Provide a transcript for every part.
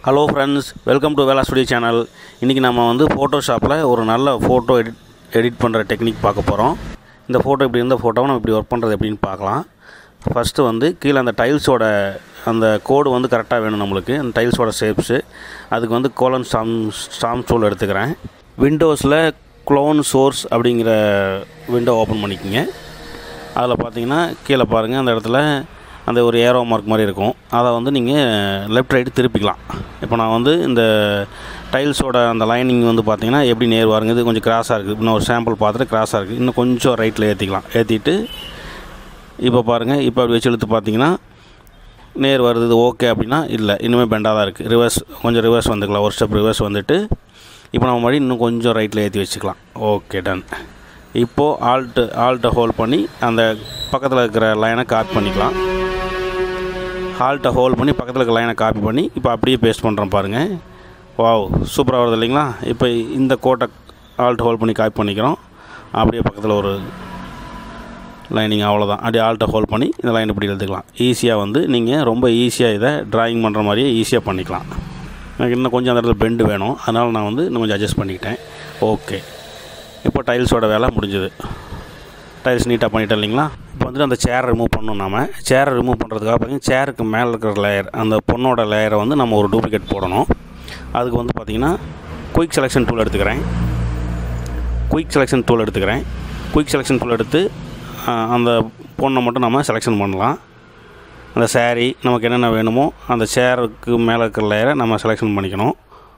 hello friends welcome to Vela studio channel இன்றைக்கி நம்ம வந்து ஃபோட்டோஷாப்பில் ஒரு நல்ல ஃபோட்டோ எடிட் எடிட் பண்ணுற டெக்னிக் பார்க்க போகிறோம் இந்த ஃபோட்டோ இப்படி இருந்த ஃபோட்டோவை நம்ம இப்படி ஒர்க் பண்ணுறது எப்படின்னு பார்க்கலாம் ஃபஸ்ட்டு வந்து கீழே அந்த டைல்ஸோட அந்த கோடு வந்து கரெக்டாக வேணும் நம்மளுக்கு அந்த டைல்ஸோட ஷேப்ஸு அதுக்கு வந்து கோலன் ஸ்டாம் ஸ்டாம் டூல் எடுத்துக்கிறேன் விண்டோஸில் க்ளோன் சோர்ஸ் அப்படிங்கிற விண்டோ ஓப்பன் பண்ணிக்கோங்க அதில் பார்த்தீங்கன்னா கீழே பாருங்கள் அந்த இடத்துல அந்த ஒரு ஏரோ மார்க் மாதிரி இருக்கும் அதை வந்து நீங்கள் லெஃப்ட் ரைட்டு திருப்பிக்கலாம் இப்போ நான் வந்து இந்த டைல்ஸோட அந்த லைனிங் வந்து பார்த்தீங்கன்னா எப்படி நேர் வாருங்க இது கொஞ்சம் கிராஸாக இருக்குது இன்னும் ஒரு சாம்பிள் பார்த்துட்டு கிராஸாக இருக்குது இன்னும் கொஞ்சம் ரைட்டில் ஏற்றிக்கலாம் ஏற்றிட்டு இப்போ பாருங்கள் இப்போ அப்படி வச்சு இழுத்து பார்த்தீங்கன்னா நேர் வருது இது ஓகே அப்படின்னா இல்லை இன்னுமே பெண்டாக தான் இருக்குது ரிவர்ஸ் கொஞ்சம் ரிவர்ஸ் வந்துக்கலாம் ஒரு ஸ்டெப் ரிவர்ஸ் வந்துட்டு இப்போ நம்ம மறுபடியும் இன்னும் கொஞ்சம் ரைட்டில் ஏற்றி வச்சுக்கலாம் ஓகே டன் இப்போது ஆல்ட்டு ஆல்ட்டை ஹோல்ட் பண்ணி அந்த பக்கத்தில் இருக்கிற லைனை காப்பி பண்ணிக்கலாம் ஹால்ட்டை ஹோல்ட் பண்ணி பக்கத்தில் இருக்க லைனை காப்பி பண்ணி இப்போ அப்படியே பேஸ்ட் பண்ணுறோம் பாருங்கள் வாவ் சூப்பராக வருது இல்லைங்களா இப்போ இந்த கோட்டை ஆல்ட் ஹோல்ட் பண்ணி காப்பி பண்ணிக்கிறோம் அப்படியே பக்கத்தில் ஒரு லைனிங் அவ்வளோதான் அப்படியே ஆல்ட்டை ஹோல்ட் பண்ணி இந்த லைன் இப்படி எழுதுக்கலாம் ஈஸியாக வந்து நீங்கள் ரொம்ப ஈஸியாக இதை ட்ராயிங் பண்ணுற மாதிரியே ஈஸியாக பண்ணிக்கலாம் எனக்கு இன்னும் கொஞ்சம் அந்த இடத்துல பெண்டு வேணும் அதனால் நான் வந்து இன்னும் கொஞ்சம் அட்ஜஸ்ட் பண்ணிக்கிட்டேன் ஓகே இப்போ டைல்ஸோட வேலை முடிஞ்சுது டைல்ஸ் நீட்டாக பண்ணிட்டோம் இல்லைங்களா இப்போ வந்துட்டு அந்த சேரை ரிமூவ் பண்ணணும் நாம சேரை ரிமூவ் பண்ணுறதுக்காக பார்த்தீங்கன்னா சேருக்கு மேலே இருக்கிற லேயர் அந்த பொண்ணோட லேயரை வந்து நம்ம ஒரு டூப்ளிகேட் போடணும் அதுக்கு வந்து பார்த்திங்கன்னா குயிக் செலெக்ஷன் டூல் எடுத்துக்கிறேன் குயிக் செலெக்ஷன் டூல் எடுத்துக்கிறேன் குயிக் செலெக்ஷன் டூல் எடுத்து ஆஹ், அந்த பொண்ணை மட்டும் நம்ம செலெக்ஷன் பண்ணலாம் அந்த saree நமக்கு என்னென்ன வேணுமோ அந்த சேருக்கு மேலே இருக்கிற லேயரை நம்ம செலெக்ஷன் பண்ணிக்கணும்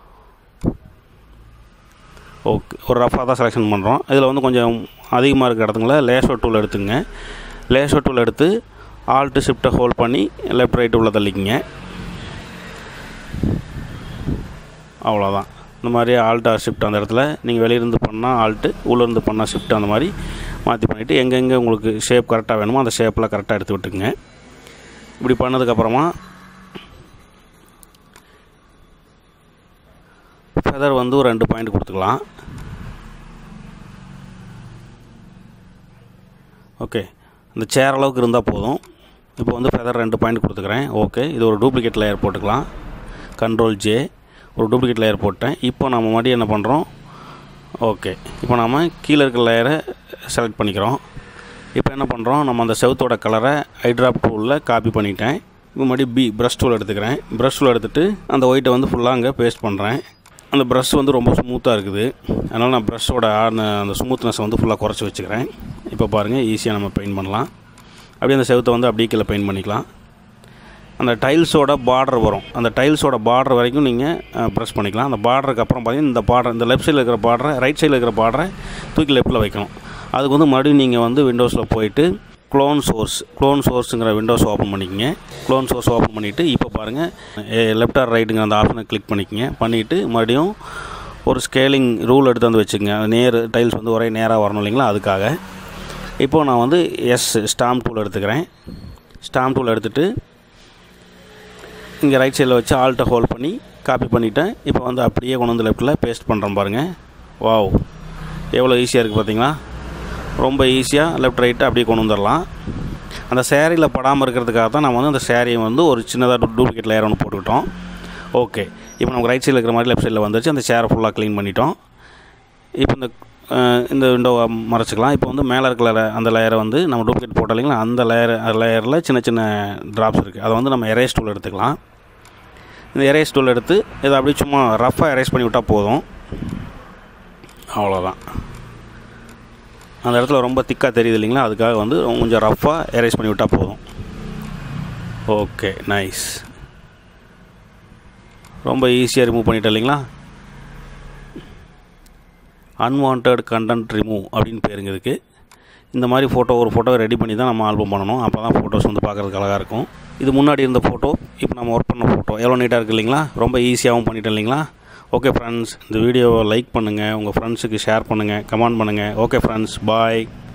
ஓகே ஒரு ரஃபாக தான் செலெக்ஷன் பண்ணுறோம் இதில் வந்து கொஞ்சம் அதிகமாக இருக்கிற இடத்துங்கள லேசோ டூல் எடுத்துங்க லேசோ டூல் எடுத்து ஆல்ட்டு ஷிஃப்ட்டை ஹோல்ட் பண்ணி லெஃப்ட் ரைட்டு உள்ள தள்ளிக்கிங்க அவ்வளோதான் இந்த மாதிரி ஆல்ட்டா ஷிஃப்ட் அந்த இடத்துல நீங்கள் வெளியிருந்து பண்ணால் ஆல்ட்டு உள்ளேருந்து பண்ணால் ஷிஃப்ட் அந்த மாதிரி மாற்றி பண்ணிவிட்டு எங்கெங்கே உங்களுக்கு ஷேப் கரெக்டாக வேணுமோ அந்த ஷேப்பில் கரெக்டாக எடுத்து விட்டுக்குங்க இப்படி பண்ணதுக்கப்புறமா ஃபெதர் வந்து ஒரு ரெண்டு பாயிண்ட் கொடுத்துக்கலாம் ஓகே இந்த சேர் அளவுக்கு இருந்தால் போதும் இப்போ வந்து ஃபெதர் ரெண்டு பாயிண்ட் கொடுத்துக்கிறேன் ஓகே இது ஒரு டூப்ளிகேட் லேயர் போட்டுக்கலாம் கண்ட்ரோல் ஜே ஒரு டூப்ளிகேட் லேயர் போட்டேன் இப்போ நம்ம மறுபடியும் என்ன பண்ணுறோம் ஓகே இப்போ நம்ம கீழே இருக்கிற லேயரை செலக்ட் பண்ணிக்கிறோம் இப்போ என்ன பண்ணுறோம் நம்ம அந்த செவுத்தோட கலரை ஐட்ராப் டூலில் காப்பி பண்ணிட்டேன் இப்போ மறுபடியும் பி ப்ரஷ் டூல் எடுத்துக்கிறேன் ப்ரஷ் டூல் எடுத்துகிட்டு அந்த ஒயிட்டை வந்து ஃபுல்லாக அங்கே பேஸ்ட் பண்ணுறேன் அந்த ப்ரஷ் வந்து ரொம்ப ஸ்மூத்தாக இருக்குது அதனால் நான் ப்ரஷ்ஷோட அந்த அந்த ஸ்மூத்னஸை வந்து ஃபுல்லாக குறைச்சி வச்சுக்கிறேன் இப்போ பாருங்கள் ஈஸியாக நம்ம பெயிண்ட் பண்ணலாம் அப்படியே அந்த செவுத்தை வந்து அப்படியே கீழே பெயிண்ட் பண்ணிக்கலாம் அந்த டைல்ஸோட பார்டர் வரும் அந்த டைல்ஸோட பார்டர் வரைக்கும் நீங்கள் ப்ரெஸ் பண்ணிக்கலாம் அந்த பார்டருக்கு அப்புறம் பார்த்தீங்கன்னா இந்த பார்டர் இந்த லெஃப்ட் சைடில் இருக்கிற பார்டரை ரைட் சைடில் இருக்கிற பார்டரை தூக்கி லெஃப்ட்டில் வைக்கணும் அதுக்கு வந்து மறுபடியும் நீங்கள் வந்து விண்டோஸில் போயிட்டு க்ளோன் சோர்ஸ் க்ளோன் சோர்ஸுங்கிற விண்டோஸ் ஓப்பன் பண்ணிக்கங்க க்ளோன் சோர்ஸ் ஓப்பன் பண்ணிவிட்டு இப்போ பாருங்கள் லெஃப்ட் ஆர் ரைட்டுங்கிற அந்த ஆப்ஷனை கிளிக் பண்ணிக்கங்க பண்ணிவிட்டு மறுபடியும் ஒரு ஸ்கேலிங் ரூல் எடுத்து வந்து வச்சுக்கங்க அந்த நேர் டைல்ஸ் வந்து ஒரே நேராக வரணும் இல்லைங்களா அதுக்காக இப்போது நான் வந்து எஸ் ஸ்டாம்ப் டூல் எடுத்துக்கிறேன் ஸ்டாம்ப் டூல் எடுத்துகிட்டு இங்கே ரைட் சைடில் வச்சு ஆல்ட்டை ஹோல்ட் பண்ணி காப்பி பண்ணிட்டேன் இப்போ வந்து அப்படியே கொண்டு வந்து லெஃப்ட்டில் பேஸ்ட் பண்ணுறேன் பாருங்கள் வாவ் எவ்வளோ ஈஸியாக இருக்குது பார்த்தீங்களா ரொம்ப ஈஸியாக லெஃப்ட் ரைட்டு அப்படியே கொண்டு வந்துடலாம் அந்த சேரீயில் படாமல் இருக்கிறதுக்காக தான் நம்ம வந்து அந்த சேரீயை வந்து ஒரு சின்னதாக டூப்ளிகேட் லேயர் ஒன்று போட்டுக்கிட்டோம் ஓகே இப்போ நமக்கு ரைட் சைடில் இருக்கிற மாதிரி லெஃப்ட் சைடில் வந்துருச்சு அந்த சேரை ஃபுல்லாக க்ளீன் பண்ணிட்டோம் இப்போ இந்த அஹ், இந்த விண்டோவை மறைச்சிக்கலாம் இப்போ வந்து மேலே இருக்கிற layer- அந்த லேயரை வந்து நம்ம டூப்ளிகேட் போட்டோம் இல்லைங்களா அந்த லேயர் லேயரில் சின்ன சின்ன ட்ராப்ஸ் இருக்குது அதை வந்து நம்ம எரேஸ் டூல் எடுத்துக்கலாம் இந்த எரேஸ் டூல் எடுத்து இதை அப்படியே சும்மா ரஃப்பாக எரேஸ் பண்ணி விட்டால் போதும் அவ்வளோதான் அந்த இடத்துல ரொம்ப திக்காக தெரியுது இல்லைங்களா அதுக்காக வந்து கொஞ்சம் ரஃப்பாக எரேஸ் பண்ணி விட்டால் போதும் ஓகே நைஸ் ரொம்ப ஈஸியாக ரிமூவ் பண்ணிட்டேன் இல்லைங்களா அன்வான்ட் கண்டென்ட் ரிமூவ் அப்படின்னு பேருங்க இதுக்கு இந்த மாதிரி ஃபோட்டோ ஒரு ஃபோட்டோ ரெடி பண்ணி தான் நம்ம ஆல்பம் பண்ணணும் அப்போ தான் ஃபோட்டோஸ் வந்து பார்க்குறதுக்கு அழகாக இருக்கும் இது முன்னாடி இருந்த ஃபோட்டோ இப்போ நம்ம ஒர்க் பண்ண ஃபோட்டோ எவ்வளோ நீட்டாக இருக்குது இல்லைங்களா ரொம்ப ஈஸியாகவும் பண்ணிட்டேன் இல்லைங்களா ஓகே ஃப்ரெண்ட்ஸ் இந்த வீடியோவை லைக் பண்ணுங்கள் உங்கள் ஃப்ரெண்ட்ஸுக்கு ஷேர் பண்ணுங்கள் கமெண்ட் பண்ணுங்கள் ஓகே ஃப்ரெண்ட்ஸ் பாய்